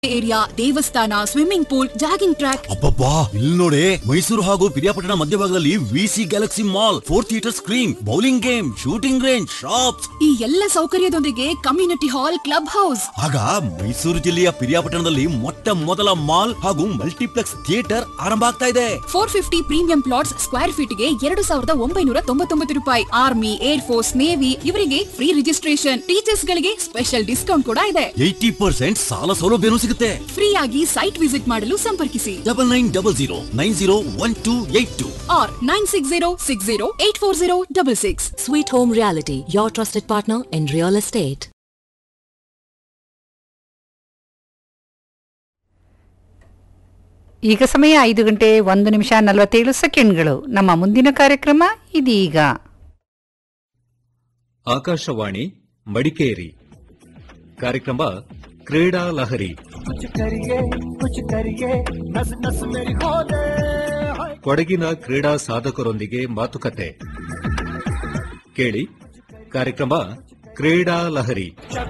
Area ದೇವಸ್ಥಾನ swimming pool jogging track ಅಬ್ಬಬ್ಬಾ ಇಲ್ಲಿ ನೋಡಿ ಮೈಸೂರು ಹಾಗೂ ಪಿರಿಯಾಪಟ್ಟಣ ಮಧ್ಯಭಾಗದಲ್ಲಿ VC galaxy mall four theatre screen bowling game shooting range shops ಈ ಎಲ್ಲ ಸೌಕರ್ಯದೊಂದಿಗೆ ಕಮ್ಯುನಿಟಿ ಹಾಲ್ ಕ್ಲಬ್ ಹೌಸ್ ಆಗ ಮೈಸೂರು ಜಿಲ್ಲೆಯ ಪಿರಿಯಾಪಟ್ಟಣದಲ್ಲಿ ಮೊಟ್ಟ ಮೊದಲ ಮಾಲ್ ಹಾಗೂ ಮಲ್ಟಿಪ್ಲೆಕ್ಸ್ ಥಿಯೇಟರ್ ಆರಂಭ ಆಗ್ತಾ ಇದೆ four fifty premium plots square feet ಗೆ ಎರಡು ಸಾವಿರದ ಒಂಬೈನೂರ ತೊಂಬತ್ತೊಂಬತ್ತು ರೂಪಾಯಿ ಆರ್ಮಿ ಏರ್ ಫೋರ್ಸ್ ನೇವಿ ಇವರಿಗೆ ಫ್ರೀ ರಿಜಿಸ್ಟ್ರೇಷನ್ ಟೀಚರ್ಸ್ ಗಳಿಗೆ ಸ್ಪೆಷಲ್ ಡಿಸ್ಕೌಂಟ್ ಕೂಡ ಇದೆ ಏಯ್ಟಿ ಪರ್ಸೆಂಟ್ ಸಾಲ ಸೌಲಭ್ಯನೂ ಸಿಗುತ್ತೆ ಫ್ರೀ ಆಗಿ ಸೈಟ್ ವಿಸಿಟ್ ಮಾಡಲು ಸಂಪರ್ಕಿಸಿ double nine double zero nine zero one two eight two ಆರ್ nine six zero six zero eight four zero double six Sweet Home Reality, your trusted partner in real estate. ಈಗ ಸಮಯ ಐದು ಗಂಟೆ ಒಂದು ನಿಮಿಷ ನಲವತ್ತೇಳು ಸೆಕೆಂಡ್ಗಳು ನಮ್ಮ ಮುಂದಿನ ಕಾರ್ಯಕ್ರಮ ಇದೀಗ ಆಕಾಶವಾಣಿ ಮಡಿಕೇರಿ ಕಾರ್ಯಕ್ರಮ ಕ್ರೀಡಾ ಲಹರಿ ಕೊಡಗಿನ ಕ್ರೀಡಾ ಸಾಧಕರೊಂದಿಗೆ ಮಾತುಕತೆ ಕೇಳಿ ಕಾರ್ಯಕ್ರಮ ಕ್ರೀಡಾ ಲಹರಿ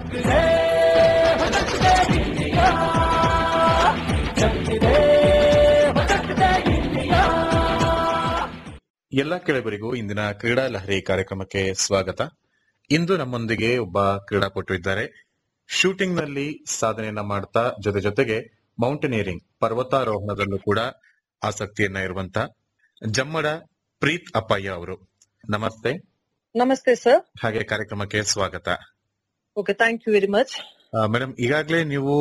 ಎಲ್ಲ ಕೆಳಬರಿಗೂ ಇಂದಿನ ಕ್ರೀಡಾ ಲಹರಿ ಕಾರ್ಯಕ್ರಮಕ್ಕೆ ಸ್ವಾಗತ ಇಂದು ನಮ್ಮೊಂದಿಗೆ ಒಬ್ಬ ಕ್ರೀಡಾಪಟು ಇದ್ದಾರೆ ಶೂಟಿಂಗ್ ನಲ್ಲಿ ಸಾಧನೆಯನ್ನ ಮಾಡ್ತಾ ಜೊತೆ ಜೊತೆಗೆ ಮೌಂಟೇನಿಯರಿಂಗ್ ಪರ್ವತಾರೋಹಣದಲ್ಲೂ ಕೂಡ ಆಸಕ್ತಿಯನ್ನ ಇರುವಂತ ಜಮ್ಮಡ ಪ್ರೀತ್ ಅಪ್ಪಯ್ಯ ಅವರು ನಮಸ್ತೆ ನಮಸ್ತೆ ಸರ್ ಹಾಗೆ ಕಾರ್ಯಕ್ರಮಕ್ಕೆ ಸ್ವಾಗತ okay thank you very much madam ಈಗಾಗಲೇ ನೀವು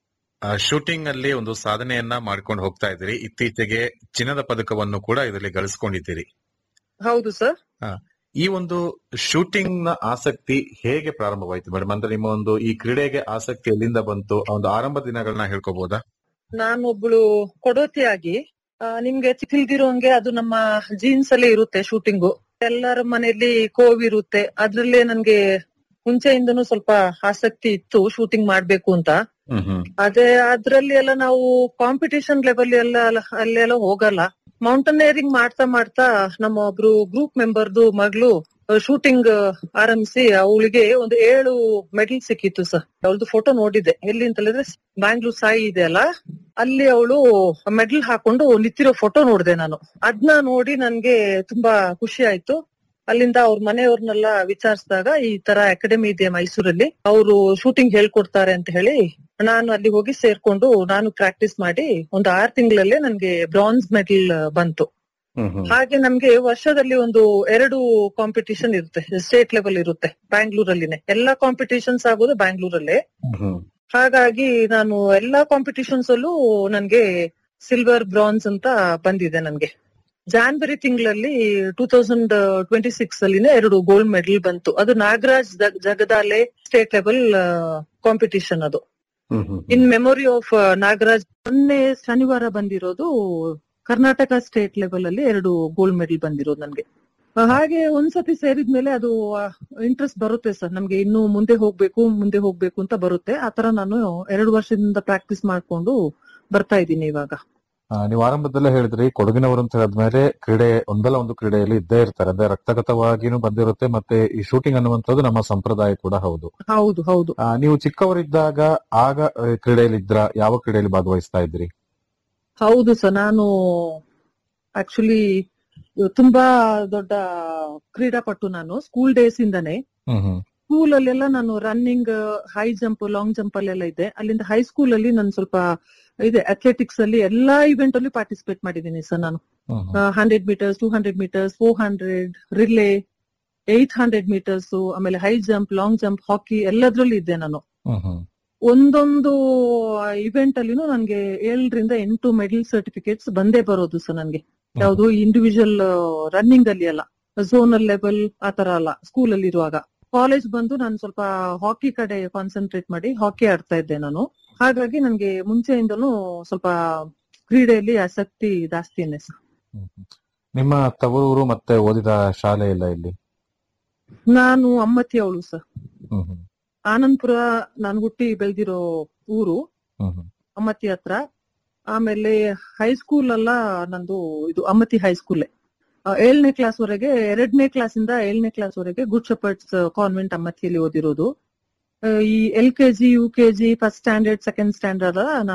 ಶೂಟಿಂಗ್ ಅಲ್ಲಿ ಒಂದು ಸಾಧನೆಯನ್ನ ಮಾಡ್ಕೊಂಡು ಹೋಗ್ತಾ ಇದ್ದೀರಿ ಇತ್ತೀಚೆಗೆ ಚಿನ್ನದ ಪದಕವನ್ನು ಕೂಡ ಇದರಲ್ಲಿ ಗಳಿಸ್ಕೊಂಡಿದ್ದೀರಿ ಹೌದು ಸರ್ ಈ ಒಂದು ಶೂಟಿಂಗ್ ನ ಆಸಕ್ತಿ ಹೇಗೆ ಪ್ರಾರಂಭವಾಯಿತು ಮೇಡಮ್ ಅಂದ್ರೆ ನಿಮ್ಮ ಒಂದು ಈ ಕ್ರೀಡೆಗೆ ಆಸಕ್ತಿ ಎಲ್ಲಿಂದ ಬಂತು ಆ ಒಂದು ಆರಂಭ ದಿನಗಳನ್ನ ಹೇಳ್ಕೋಬಹುದಾ ನಾನೊಬ್ಳು ಕೊಡೋತಿಯಾಗಿ ಆ, ನಿಮ್ಗೆ ತಿಳಿದಿರೋಂಗೆ ಅದು ನಮ್ಮ ಜೀನ್ಸ್ ಅಲ್ಲೇ ಇರುತ್ತೆ ಶೂಟಿಂಗು ಎಲ್ಲರ ಮನೆಯಲ್ಲಿ ಕೋವ್ ಇರುತ್ತೆ ಅದ್ರಲ್ಲೇ ನನ್ಗೆ ಮುಂಚೆಯಿಂದನೂ ಸ್ವಲ್ಪ ಆಸಕ್ತಿ ಇತ್ತು ಶೂಟಿಂಗ್ ಮಾಡ್ಬೇಕು ಅಂತ ಹ್ಮ್ ಹ್ಮ್ ಅದೇ ಅದ್ರಲ್ಲಿ ಎಲ್ಲ ನಾವು ಕಾಂಪಿಟಿಷನ್ ಲೆವೆಲ್ ಎಲ್ಲ ಅಲ್ಲೆಲ್ಲ ಹೋಗಲ್ಲ ಮೌಂಟನೇರಿಂಗ್ ಮಾಡ್ತಾ ಮಾಡ್ತಾ ನಮ್ಮ ಒಬ್ರು ಗ್ರೂಪ್ ಮೆಂಬರ್ದು ಮಗಳು ಶೂಟಿಂಗ್ ಆರಂಭಿಸಿ ಅವಳಿಗೆ ಒಂದು ಏಳು ಮೆಡಲ್ ಸಿಕ್ಕಿತ್ತು ಸರ್ ಅವಳದು ಫೋಟೋ ನೋಡಿದ್ದೆ ಎಲ್ಲಿ ಅಂತ ಹೇಳಿದ್ರೆ ಬ್ಯಾಂಗ್ಳೂರ್ ಸಾಯಿ ಇದೆ ಅಲ್ಲ ಅಲ್ಲಿ ಅವಳು ಮೆಡಲ್ ಹಾಕೊಂಡು ನಿಂತಿರೋ ಫೋಟೋ ನೋಡಿದೆ ನಾನು ಅದ್ನ ನೋಡಿ ನನ್ಗೆ ತುಂಬಾ ಖುಷಿ ಆಯ್ತು ಅಲ್ಲಿಂದ ಅವ್ರ ಮನೆಯವ್ರನ್ನೆಲ್ಲ ವಿಚಾರಿಸಿದಾಗ ಈ ತರ ಅಕಾಡೆಮಿ ಇದೆ ಮೈಸೂರಲ್ಲಿ ಅವರು ಶೂಟಿಂಗ್ ಹೇಳ್ಕೊಡ್ತಾರೆ ಅಂತ ಹೇಳಿ ನಾನು ಅಲ್ಲಿ ಹೋಗಿ ಸೇರ್ಕೊಂಡು ನಾನು ಪ್ರಾಕ್ಟೀಸ್ ಮಾಡಿ ಒಂದು ಆರ್ ತಿಂಗಳಲ್ಲೇ ನನ್ಗೆ ಬ್ರಾನ್ಸ್ ಮೆಡಲ್ ಬಂತು ಹ್ಮ್ ಹ್ಮ್ ಹಾಗೆ ನಮ್ಗೆ ವರ್ಷದಲ್ಲಿ ಒಂದು ಎರಡು ಕಾಂಪಿಟಿಷನ್ ಇರುತ್ತೆ ಸ್ಟೇಟ್ ಲೆವೆಲ್ ಇರುತ್ತೆ ಬ್ಯಾಂಗ್ಳೂರಲ್ಲಿನೇ ಎಲ್ಲಾ ಕಾಂಪಿಟಿಷನ್ಸ್ ಆಗೋದು ಬ್ಯಾಂಗ್ಳೂರಲ್ಲೇ ಹ್ಮ್ ಹಾಗಾಗಿ ನಾನು ಎಲ್ಲಾ ಕಾಂಪಿಟಿಷನ್ಸ್ ಅಲ್ಲೂ ನನ್ಗೆ ಸಿಲ್ವರ್ ಬ್ರಾನ್ಸ್ ಅಂತ ಬಂದಿದೆ ನನ್ಗೆ ಜಾನ್ವರಿ ತಿಂಗಳಲ್ಲಿ ಟೂ ತೌಸಂಡ್ ಟ್ವೆಂಟಿ ಸಿಕ್ಸ್ ಅಲ್ಲಿನೇ ಎರಡು ಗೋಲ್ಡ್ ಮೆಡಲ್ ಬಂತು ಅದು Nagaraj Jag- Jagadale state level competition ಅದು hmm hmm in memory of Nagaraj ಮೊನ್ನೆ ಶನಿವಾರ ಬಂದಿರೋದು ಕರ್ನಾಟಕ ಸ್ಟೇಟ್ ಲೆವೆಲ್ ಅಲ್ಲಿ ಎರಡು ಗೋಲ್ಡ್ ಮೆಡಲ್ ಬಂದಿರೋದು ನನ್ಗೆ ಆ, ಹಾಗೆ ಒಂದ್ಸತಿ ಸೇರಿದ್ಮೇಲೆ ಅದು ಇಂಟ್ರೆಸ್ಟ್ ಬರುತ್ತೆ ಸರ್ ನಮ್ಗೆ ಇನ್ನು ಮುಂದೆ ಹೋಗ್ಬೇಕು ಮುಂದೆ ಹೋಗ್ಬೇಕು ಅಂತ ಬರುತ್ತೆ ಆತರ ನಾನು ಎರಡು ವರ್ಷದಿಂದ ಪ್ರಾಕ್ಟೀಸ್ ಮಾಡ್ಕೊಂಡು ಬರ್ತಾ ಇದ್ದೀನಿ ಇವಾಗ ಆ, ನೀವು ಆರಂಭದಲ್ಲೇ ಹೇಳಿದ್ರಿ ಕೊಡಗಿನವರು ಅಂತ ಹೇಳಿದ್ಮೇಲೆ ಕ್ರೀಡೆ ಒಂದಲ್ಲ ಒಂದು ಕ್ರೀಡೆಯಲ್ಲಿ ಇದ್ದೇ ಇರ್ತಾರೆ ಅಂದ್ರೆ ರಕ್ತಗತವಾಗಿನೂ ಬಂದಿರುತ್ತೆ ಮತ್ತೆ ಈ ಶೂಟಿಂಗ್ ಅನ್ನುವಂಥದ್ದು ನಮ್ಮ ಸಂಪ್ರದಾಯ ಕೂಡ ಹೌದು ಹೌದು ಹೌದು ಆ, ನೀವು ಚಿಕ್ಕವರಿದ್ದಾಗ ಆಗ ಆ, ಕ್ರೀಡೆಯಲ್ಲಿ ಇದ್ರ ಯಾವ ಕ್ರೀಡೆಯಲ್ಲಿ ಭಾಗವಹಿಸ್ತಾ ಇದ್ರಿ ಹೌದು ಸರ್ ನಾನು ಆಕ್ಚುಲಿ ತುಂಬಾ ದೊಡ್ಡ ಕ್ರೀಡಾಪಟು ನಾನು ಸ್ಕೂಲ್ ಡೇಸ್ ಇಂದಾನೆ ಹ್ಮ್ ಹ್ಮ್ ಸ್ಕೂಲ್ ಅಲ್ಲೆಲ್ಲ ನಾನು running high jump long jump ಅಲ್ಲೆಲ್ಲ ಇದೆ ಅಲ್ಲಿಂದ ಹೈಸ್ಕೂಲ್ ಅಲ್ಲಿ ನಾನು ಸ್ವಲ್ಪ ಇದೆ ಅಥ್ಲೆಟಿಕ್ಸ್ ಅಲ್ಲಿ ಎಲ್ಲಾ ಇವೆಂಟ್ ಅಲ್ಲಿ ಪಾರ್ಟಿಸಿಪೇಟ್ ಮಾಡಿದ್ದೀನಿ ಸರ್ ನಾನು hmm hmm. Hundred metres two hundred metres four hundred relay eight hundred metres ಆಮೇಲೆ high jump long jump hockey ಎಲ್ಲದ್ರಲ್ಲೂ ಇದ್ದೆ ನಾನು ಹ್ಮ್ ಹ್ಮ್. ಒಂದೊಂದು ಇವೆಂಟ್ ಅಲ್ಲಿನೂ ನನ್ಗೆ ಏಳರಿಂದ ಎಂಟು ಮೆಡಲ್ ಸರ್ಟಿಫಿಕೇಟ್ಸ್ ಬಂದೇ ಬರೋದು ಸರ್ ನನ್ಗೆ ಯಾವುದು ಇಂಡಿವಿಜುವಲ್ ರನ್ನಿಂಗ್ ಅಲ್ಲಿ ಅಲ್ಲ ಝೋನಲ್ ಲೆವೆಲ್ ಆತರ ಅಲ್ಲ ಸ್ಕೂಲ್ ಅಲ್ಲಿ ಇರುವಾಗ ಕಾಲೇಜ್ ಬಂದು ನಾನು ಸ್ವಲ್ಪ ಹಾಕಿ ಕಡೆ ಕಾನ್ಸಂಟ್ರೇಟ್ ಮಾಡಿ ಹಾಕಿ ಆಡ್ತಾ ಇದ್ದೆ ನಾನು ಹಾಗಾಗಿ ನನ್ಗೆ ಮುಂಚೆಯಿಂದನೂ ಸ್ವಲ್ಪ ಕ್ರೀಡೆಯಲ್ಲಿ ಆಸಕ್ತಿ ಜಾಸ್ತಿನೇ ಸರ್ ಹ್ಮ್ ಹ್ಮ್. ನಿಮ್ಮ ತವರೂರು ಮತ್ತೆ ಓದಿದ ಶಾಲೆ ಎಲ್ಲ ಇಲ್ಲಿ ನಾನು ಅಮ್ಮತ್ತಿ ಅವಳು ಸರ್ ಹ್ಮ್ ಹ್ಮ್. ಆನಂದ್ಪುರ ನಾನು ಹುಟ್ಟಿ ಬೆಳೆದಿರೋ ಊರು ಹ್ಮ್ ಹ್ಮ್. ಅಮ್ಮತ್ತಿ ಹತ್ರ ಆಮೇಲೆ ಹೈಸ್ಕೂಲ್ ಎಲ್ಲ ನಂದು ಇದು ಅಮ್ಮತ್ತಿ ಹೈಸ್ಕೂಲೇ ಏಳನೇ ಕ್ಲಾಸ್ ವರೆಗೆ ಎರಡನೇ ಕ್ಲಾಸ್ ಇಂದ ಏಳನೇ ಕ್ಲಾಸ್ ವರೆಗೆ ಗುಡ್ ಶಪರ್ಡ್ಸ್ ಕಾನ್ವೆಂಟ್ ಅಮ್ಮತ್ತಿಯಲ್ಲಿ ಓದಿರೋದು ಈ L K G U K G first standard second standard